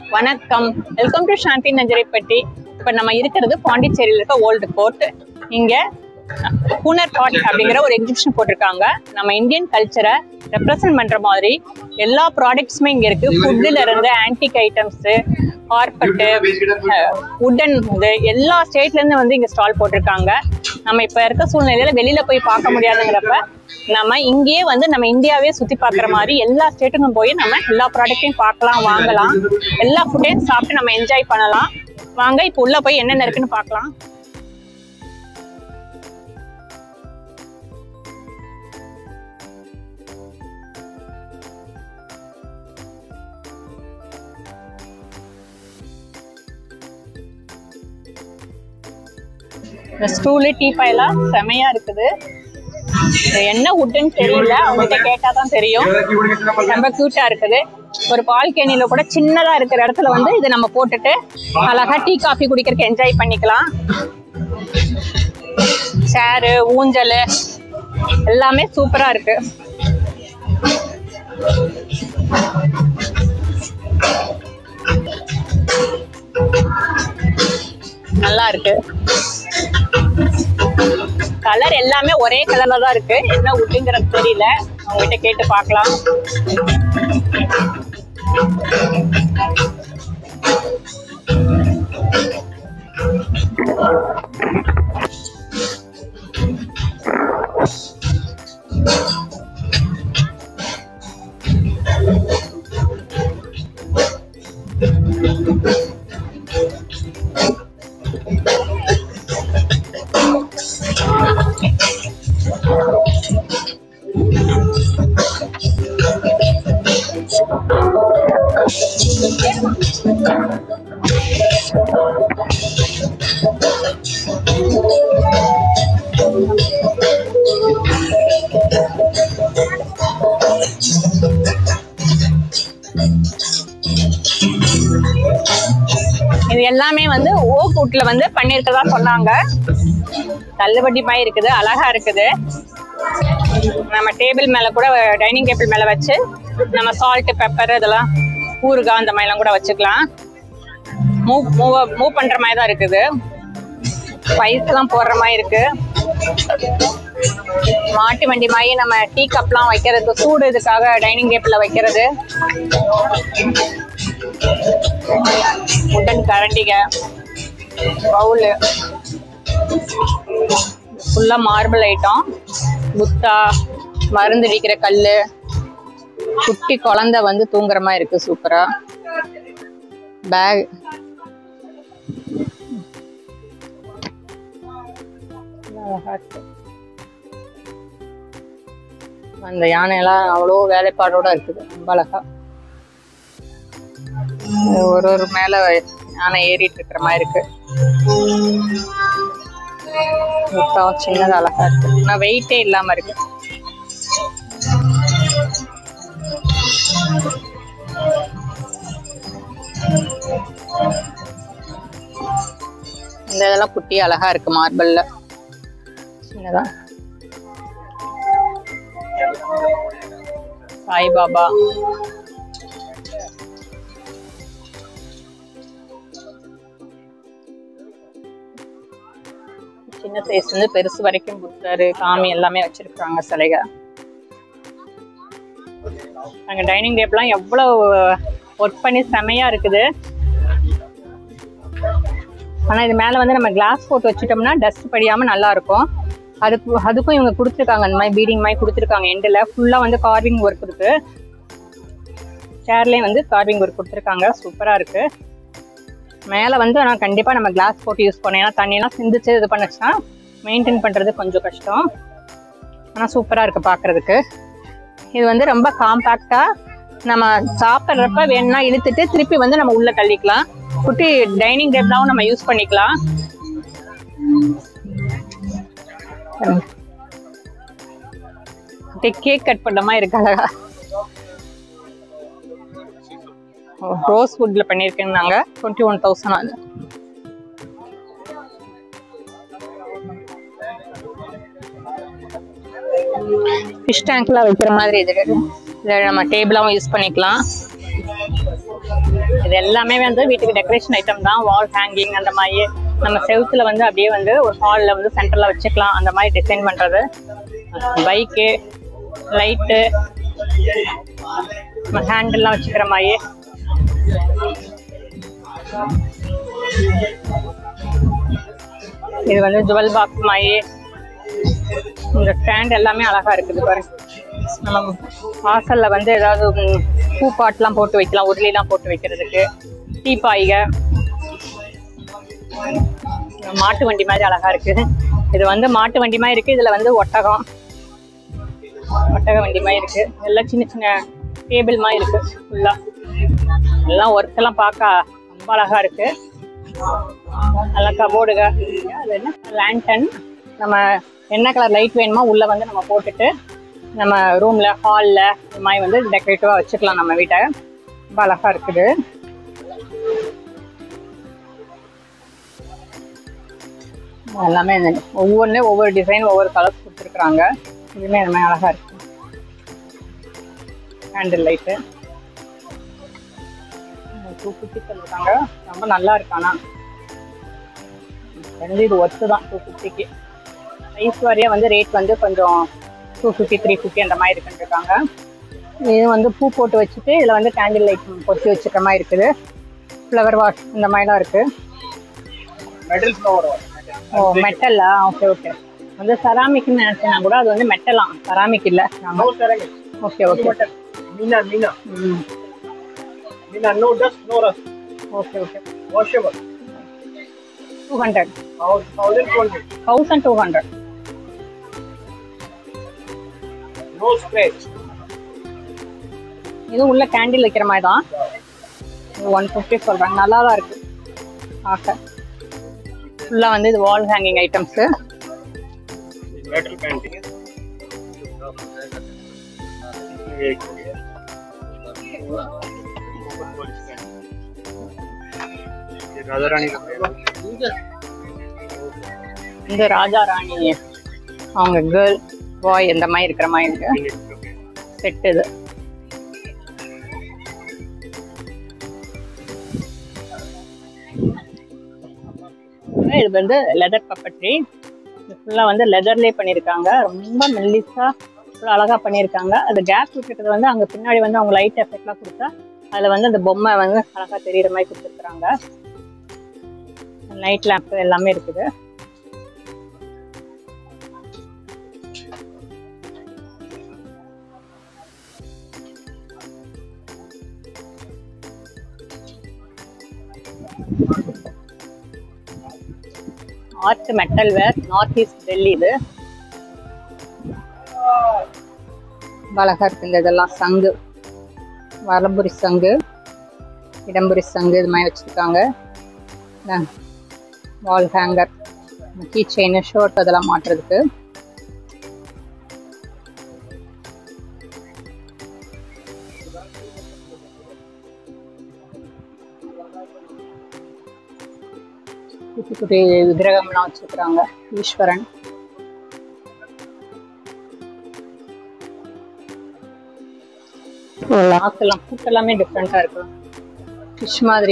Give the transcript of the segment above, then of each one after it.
வணக்கம் welcome to சாந்தி நஞ்சரைப்பட்டி இப்போ நம்ம இருக்கிறது பாண்டிச்சேரியில் இருக்க ஓல்டு கோர்ட் இங்க பூனர் பாட் அப்படிங்கிற ஒரு எக்ஸிபிஷன் போட்டிருக்காங்க நம்ம இந்தியன் கல்ச்சரை ரெப்ரசன்ட் பண்ற மாதிரி எல்லா ப்ராடக்ட்ஸுமே இங்க இருக்கு ஃபுட்டில் இருந்து ஆன்டிக் ஐட்டம்ஸ் கார்பெட்டு உட்டன் இது எல்லா ஸ்டேட்ல இருந்து வந்து இங்க ஸ்டால் போட்டிருக்காங்க நம்ம இப்ப இருக்க சூழ்நிலையில வெளியில போய் பார்க்க முடியாதுங்கிறப்ப நம்ம இங்கேயே வந்து நம்ம இந்தியாவே சுத்தி பார்க்குற மாதிரி எல்லா ஸ்டேட்டுக்கும் போய் நம்ம எல்லா ப்ராடக்ட்டையும் பார்க்கலாம் வாங்கலாம் எல்லா ஃபுட்டையும் சாப்பிட்டு நம்ம என்ஜாய் பண்ணலாம் வாங்க இப்போ உள்ள போய் என்னென்ன இருக்குன்னு பார்க்கலாம் இந்த ஸ்டூலு டீப்பாயெல்லாம் செமையா இருக்குது இது என்ன உட்டுன்னு தெரியல அவங்ககிட்ட கேட்டா தான் தெரியும் ரொம்ப கியூட்டா இருக்குது ஒரு பால்கனியில கூட சின்னதா இருக்கிற இடத்துல வந்து இதை நம்ம போட்டுட்டு அழகா டீ காஃபி குடிக்கிறதுக்கு என்ஜாய் பண்ணிக்கலாம் சேரு ஊஞ்சல் எல்லாமே சூப்பரா இருக்கு நல்லா இருக்கு கலர் எல்லாமே ஒரே கலர்ல தான் இருக்கு என்ன உட்டுங்கிறது தெரியல அவங்ககிட்ட கேட்டு பார்க்கலாம் இது எல்லாமே வந்து ஓக்கூட்ல வந்து பண்ணியிருக்கதா சொன்னாங்க தள்ளுவண்டி மாதிரி இருக்குது அழகா இருக்குது நம்ம டேபிள் மேல கூட டைனிங் டேபிள் மேல வச்சு நம்ம சால்ட் பெப்பர் இதெல்லாம் ஊறுகாய் அந்த மாதிரிலாம் கூட வச்சுக்கலாம் மூவ் மூவ் மூவ் பண்ற மாதிரி தான் இருக்குது ஸ்பைஸ்லாம் போடுற மாதிரி இருக்கு மாட்டு வண்டி மாதிரி நம்ம டீ கப்லாம் வைக்கிறது சூடு இதுக்காக டைனிங் டேபிள்ல வைக்கிறது உடன் கரண்டிக பவுலு ஃபுல்லாக மார்பிள் ஐட்டம் புத்தா மருந்து அடிக்கிற கல் குட்டி குழந்தை வந்து தூங்குற மாதிரி இருக்கு சூப்பரா பேக் அந்த யானையெல்லாம் அவ்வளோ வேலைப்பாடோட இருக்குது ரொம்ப அழகா ஒரு ஒரு மேல யானை ஏறிட்டு இருக்கிற மாதிரி இருக்கு புத்தகம் சின்னது அழகா இருக்கு ஆனா வெயிட்டே இல்லாம இருக்கு இந்த இதெல்லாம் குட்டி அழகா இருக்கு மார்பிள்ல சின்னதா சாய்பாபா சின்ன சைஸ்ல இருந்து பெருசு வரைக்கும் புத்தர் காமி எல்லாமே வச்சிருக்காங்க சிலைகள் அங்க டைனிங் டேபிள்லாம் எவ்வளவு ஒர்க் பண்ணி செமையா இருக்குது ஆனா இது மேல வந்து நம்ம கிளாஸ் போட்டு வச்சுட்டோம்னா டஸ்ட் படியாம நல்லா இருக்கும் அதுக்கு அதுக்கும் இவங்க கொடுத்துருக்காங்க அந்த மாதிரி பீடிங் மாதிரி கொடுத்துருக்காங்க எண்டில் ஃபுல்லாக வந்து கார்விங் ஒர்க் இருக்கு சேர்லேயும் வந்து கார்விங் ஒர்க் கொடுத்துருக்காங்க சூப்பராக இருக்கு மேலே வந்து ஆனால் கண்டிப்பாக நம்ம கிளாஸ் போட்டு யூஸ் பண்ணோம் ஏன்னா தண்ணியெல்லாம் சிந்திச்சு இது பண்ணுச்சுன்னா மெயின்டைன் பண்ணுறது கொஞ்சம் கஷ்டம் ஆனால் சூப்பராக இருக்குது பார்க்குறதுக்கு இது வந்து ரொம்ப காம்பேக்டாக நம்ம சாப்பிட்றப்ப வேணும்னா இழுத்துட்டு திருப்பி வந்து நம்ம உள்ளே தள்ளிக்கலாம் குட்டி டைனிங் டேபிளாகவும் நம்ம யூஸ் பண்ணிக்கலாம் கேக் கட் பண்ண மாதிரி இருக்கு அழகா ரோஸ் வுட்ல பண்ணியிருக்கேன்னாங்க டுவெண்ட்டி ஒன் தௌசண்ட் அது ஃபிஷ் டேங்க்ல வைக்கிற மாதிரி இது இதில் நம்ம டேபிளாகவும் யூஸ் பண்ணிக்கலாம் இது எல்லாமே வந்து வீட்டுக்கு டெக்கரேஷன் ஐட்டம் தான் வால் ஹேங்கிங் அந்த மாதிரி நம்ம செவுத்துல வந்து அப்படியே வந்து ஒரு ஹாலில் வந்து சென்டர்ல வச்சுக்கலாம் அந்த மாதிரி டிசைன் பண்றது பைக்கு லைட்டு ஹேண்டில்லாம் வச்சுக்கிற மாதிரி இது வந்து ஜுவல் பாக்ஸ் மாதிரி இந்த ஸ்டாண்ட் எல்லாமே அழகா இருக்குது பாருங்க நம்ம வாசல்ல வந்து ஏதாவது ம், பூ பாட்டுலாம் போட்டு வைக்கலாம் உருளிலாம் போட்டு வைக்கிறதுக்கு டீப்பாய்க மாட்டு வண்டி மாதிரி அழகா இருக்கு இது வந்து மாட்டு வண்டி மாதிரி இருக்கு இதுல வந்து ஒட்டகம் ஒட்டக வண்டி மாதிரி இருக்கு எல்லாம் சின்ன சின்ன டேபிள் மாதிரி இருக்கு ஃபுல்லா எல்லாம் ஒர்க் எல்லாம் பார்க்க ரொம்ப அழகா இருக்கு நல்லா கபோர்டுக அது என்ன லேண்டன் நம்ம என்ன கலர் லைட் வேணுமோ உள்ள வந்து நம்ம போட்டுட்டு நம்ம ரூம்ல ஹாலில் இந்த மாதிரி வந்து டெக்கரேட்டிவாக வச்சுக்கலாம் நம்ம வீட்டை ரொம்ப அழகா இருக்குது எல்லாமே இந்த- ஒவ்வொன்றும் ஒவ்வொரு டிசைன் ஒவ்வொரு கலர்ஸ் கொடுத்துருக்குறாங்க இதுவுமே இந்த மாதிரி அழகா இருக்கு கேண்டில் லைட்டு டூ ஃபிஃப்டி சொல்லிருக்காங்க ரொம்ப நல்லா இருக்கு ஆனா வந்து இது ஒர்த்து தான் டூ ஃபிஃப்டிக்கு ப்ரைஸ் வாரியாக வந்து ரேட் வந்து கொஞ்சம் டூ ஃபிஃப்டி த்ரீ ஃபிஃப்டி அந்த மாதிரி இருக்குன்னு இருக்காங்க இது வந்து பூ போட்டு வச்சுட்டு இதில் வந்து கேண்டில் லைட் பொத்தி வச்சுக்கிற மாதிரி இருக்குது ஃப்ளவர் வாஷ் இந்த மாதிரிலாம் இருக்கு मेटल फ्लावर ஓ மெட்டலா ஓகே ஓகே வந்து செராமிக்னு நினச்சேன்னா கூட அது வந்து மெட்டலாம் செராமிக் இல்லை no ceramic okay okay Meena Meena ம் Meena no dust no rust okay okay washable two hundred thousand twenty thousand two hundred no scratch இது உள்ள கேண்டில் வைக்கிற மாதிரி தான் ஒன் ஃபிஃப்டி சொல்கிறாங்க நல்லா தான் இருக்கு பார்க்க ஃபுல்லாக வந்து இது wall hanging items metal painting राजा रानी का இந்த ராஜா ராணி அவங்க கேர்ள் பாய் இந்த மாதிரி இருக்கிற மாதிரி இருக்கு செட் இது இது வந்து லெதர் பப்பட்ரி இது ஃபுல்லாக வந்து லெதர்லேயே பண்ணியிருக்காங்க ரொம்ப மெல்லிஸா ஃபுல்லாக அழகாக பண்ணியிருக்காங்க அது கேப் விட்டுறது வந்து அங்கே பின்னாடி வந்து அவங்க லைட் எஃபெக்ட்லாம் கொடுத்தா அதில் வந்து அந்த பொம்மை வந்து அழகாக தெரியுற மாதிரி கொடுத்துருக்குறாங்க லைட் லேம்ப் எல்லாமே இருக்குது art metal ware North East Delhi இது ரொம்ப அழகா இருக்கு இந்த இதெல்லாம் சங்கு வலம்புரி சங்கு இடம்புரி சங்கு இது மாதிரி வச்சிருக்காங்க wall hanger key chain shirt அதெல்லாம் மாட்டுறதுக்கு குட்டி குட்டி விக்கிரகம்லாம் வச்சிருக்கிறாங்க ஈஸ்வரன் லாக்கெல்லாம் பூட்டெல்லாமே டிஃப்ரெண்ட்டாக இருக்கு ஃபிஷ் மாதிரி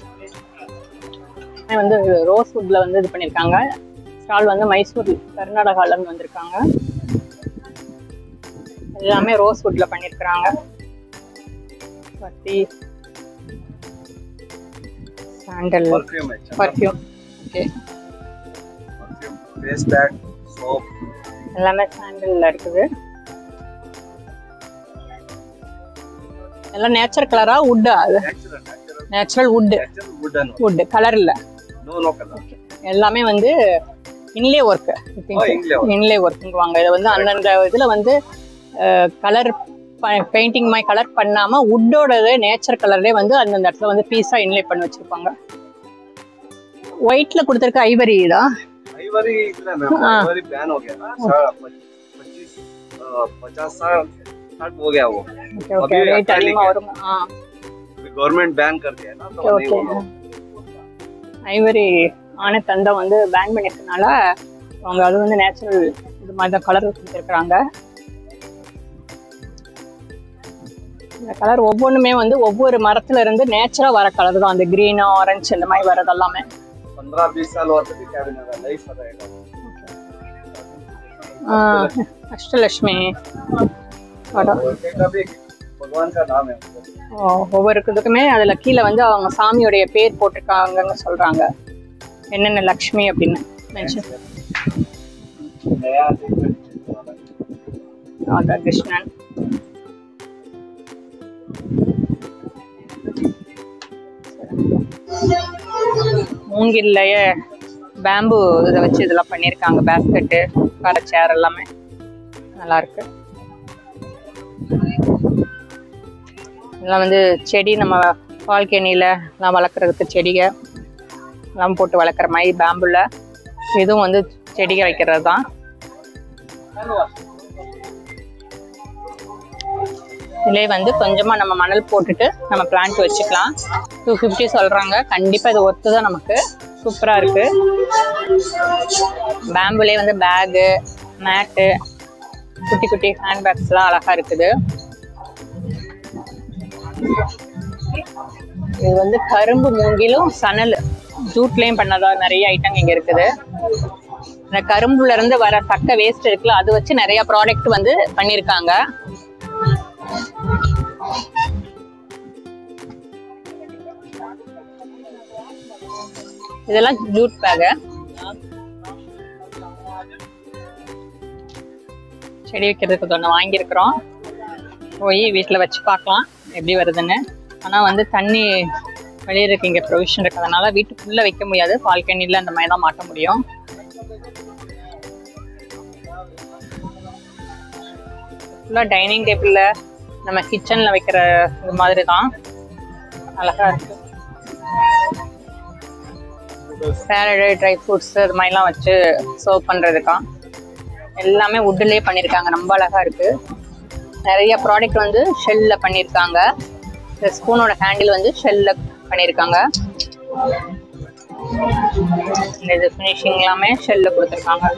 இது வந்து ரோஸ் வுட்ல வந்து இது பண்ணியிருக்காங்க ஸ்டால் வந்து மைசூர் கர்நாடகால இருந்து வந்திருக்காங்க எல்லாமே ரோஸ் வுட்ல பண்ணியிருக்கிறாங்க பத்தி சாண்டல் परफ्यूम है perfume okay perfume face pack soap எல்லாமே சாண்டல்ல இருக்குது எல்லாம் நேச்சர் கலரா வுட்டா அது natural natural natural wood natural wooden wood colour இல்ல नो नो कलर எல்லாமே வந்து inlay work Oh, inlay work. Inlay ஒர்க்குங்குவாங்க இது வந்து அந்தந்த இதுல வந்து கலர் பெயிண்டிங் மாதிரி கலர் பண்ணாம வுட்டோட நேச்சர் கலர்லேயே வந்து அந்தந்த இடத்துல வந்து பீஸா இன்லே பண்ணி வச்சிருப்பாங்க ஒயிட்ல கொடுத்துருக்க ஐவரி தான் आइवरी इतना मैम हाँ। आइवरी बैन हो गया ना सा- पच्चीस अ, पचास साल साठ हो गया वो ஓகே ஓகே अभी ரேட் acrylic அதிகமா है। வரும் ஆ गवर्नमेंट बैन कर दिया है ना तो ஓகே नहीं ஓகே होगा ஐவரி ஆன தந்தம் வந்து பேன் பண்ணிருக்கனால அவங்க அது வந்து நேச்சுரல் இது மாதிரி தான் கலர் கொடுத்துருக்குறாங்க இந்த கலர் ஒவ்வொன்றுமே வந்து ஒவ்வொரு மரத்துல இருந்து நேச்சுரா வர கலர் தான் அந்த கிரீன் ஆரஞ்சு இந்த மாதிரி வரது எல்லாமே पंद्रह बीस साल बाद भी क्या बनेगा लाइफ रहेगा ஆஹ் அஷ்டலட்சுமி படம் उनके का भी भगवान का नाम है उनको। ஓ, ஒவ்வொரு இதுக்குமே அதுல கீழே வந்து அவங்க சாமியோடைய பேர் போட்டிருக்காங்கன்னு சொல்றாங்க என்னென்ன லக்ஷ்மி அப்படின்னு மென்ஷன் नया treatment वाला। ராதா கிருஷ்ணன் மூங்கில்லையே பேம்பு இதை வச்சு இதெல்லாம் பண்ணியிருக்காங்க பேஸ்கெட்டு உட்கார சேர் எல்லாமே நல்லா இருக்கு இதெல்லாம் வந்து செடி நம்ம பால்கனியில் எல்லாம் வளர்க்குறதுக்கு செடிக எல்லாம் போட்டு வளர்க்குற மாதிரி பேம்புல இதுவும் வந்து செடிக வைக்கிறது தான் இதுலேயே வந்து கொஞ்சமாக நம்ம மணல் போட்டுட்டு நம்ம பிளான்ட் வச்சுக்கலாம் டூ ஃபிஃப்டி சொல்கிறாங்க கண்டிப்பாக இது ஒர்த்து தான் நமக்கு சூப்பராக இருக்குது பேம்புலேயே வந்து பேகு மேட்டு குட்டி குட்டி ஹேண்ட் பேக்ஸ்லாம் அழகாக இருக்குது இது வந்து கரும்பு மூங்கிலும் சணல் ஜூட்லேயும் பண்ணதா நிறைய ஐட்டம் இங்கே இருக்குது இந்த கரும்புல இருந்து வர சக்க வேஸ்ட் இருக்குல்ல அது வச்சு நிறைய ப்ராடக்ட் வந்து பண்ணியிருக்காங்க இதெல்லாம் ஜூட் பேகு செடி வைக்கிறதுக்கு ஒன்று வாங்கியிருக்கிறோம் போய் வீட்டில் வச்சு பார்க்கலாம் எப்படி வருதுன்னு ஆனால் வந்து தண்ணி வெளியே இருக்கு இங்கே ப்ரொவிஷன் இருக்கிறதுனால வீட்டுக்குள்ளே வைக்க முடியாது பால்கனியில் அந்த மாதிரி தான் மாட்ட முடியும் ஃபுல்லாக டைனிங் டேபிளில் நம்ம கிச்சனில் வைக்கிற இது மாதிரி தான் அழகாக இருக்கு சேலடு ட்ரை ஃப்ரூட்ஸ் இது மாதிரிலாம் வச்சு சர்வ் பண்ணுறதுக்கா எல்லாமே வுட்லேயே பண்ணியிருக்காங்க ரொம்ப அழகாக இருக்கு நிறைய ப்ராடக்ட் வந்து ஷெல்ல பண்ணியிருக்காங்க இந்த ஸ்பூனோட ஹேண்டில் வந்து ஷெல்ல பண்ணியிருக்காங்க இந்த இது ஃபினிஷிங் எல்லாமே ஷெல்ல கொடுத்துருக்காங்க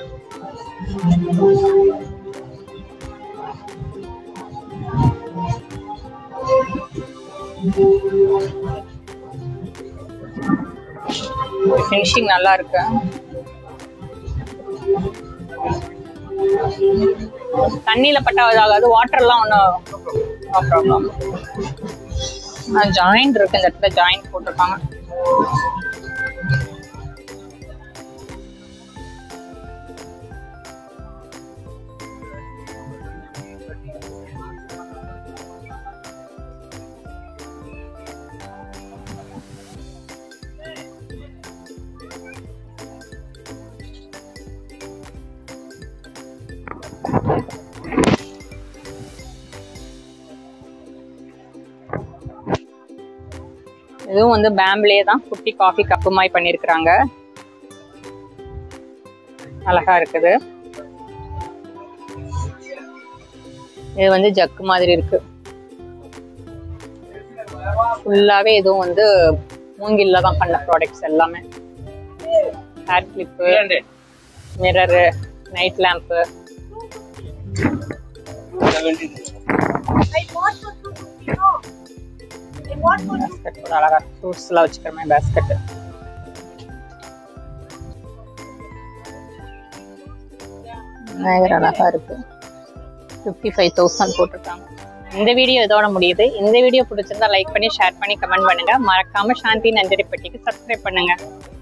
ஃபினிஷிங் நல்லா இருக்கு தண்ணியில பட்டா இதாகாது வாட்டர்லாம் ஒன்றும் நோ ப்ராப்ளம் ஜாயிண்ட் இருக்கு இந்த இடத்துல ஜாயிண்ட் போட்டிருக்காங்க இதுவும் வந்து பேம்ப்லேயே தான் குட்டி காஃபி கப்பு மாதிரி பண்ணியிருக்கிறாங்க அழகா இருக்குது இது வந்து ஜக்கு மாதிரி இருக்கு ஃபுல்லாவே இதுவும் வந்து மூங்கில்ல தான் பண்ண ப்ராடக்ட்ஸ் எல்லாமே hair clip mirror night lamp basket கூட அழகா ஃப்ரூட்ஸ் எல்லாம் வச்சுக்கிற மாதிரி பேஸ்கெட் விநாயகர் அழகா இருக்கு ஃபிஃப்டி ஃபைவ் தௌசண்ட் போட்டிருக்காங்க இந்த வீடியோ இதோட முடியுது இந்த வீடியோ பிடிச்சிருந்தா லைக் பண்ணி ஷேர் பண்ணி கமெண்ட் பண்ணுங்க மறக்காம சாந்தி நஞ்சரிப்பட்டிக்கு சப்ஸ்கிரைப் பண்ணுங்க